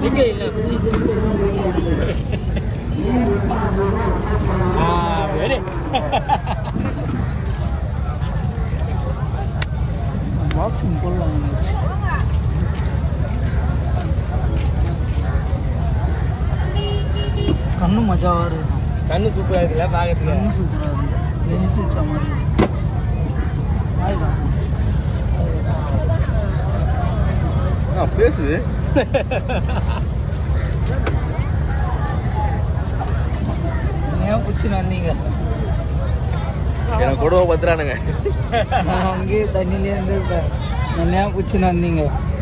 நிக்க இல்லை மச்சி ஆ வெரி பாக்ஸிங் போடலாம் நினச்சி கண்ணு மஜாவாக இருக்கு கண்ணு சூப்பராக இருக்குல்ல பார்க்கறதுக்கு கண்ணு சூப்பராக இருக்கு லென்ஸ் வச்ச மாதிரி ஆயிடும் ஆ பேசுது ஏன் பிடிச்சின்னு வந்தீங்க எனக்கு கொடுவா பத்துறானுங்க நான் அங்கேயே தண்ணியிலே இருந்திருப்பேன் என்ன ஏன் பிடிச்சின்னு வந்தீங்க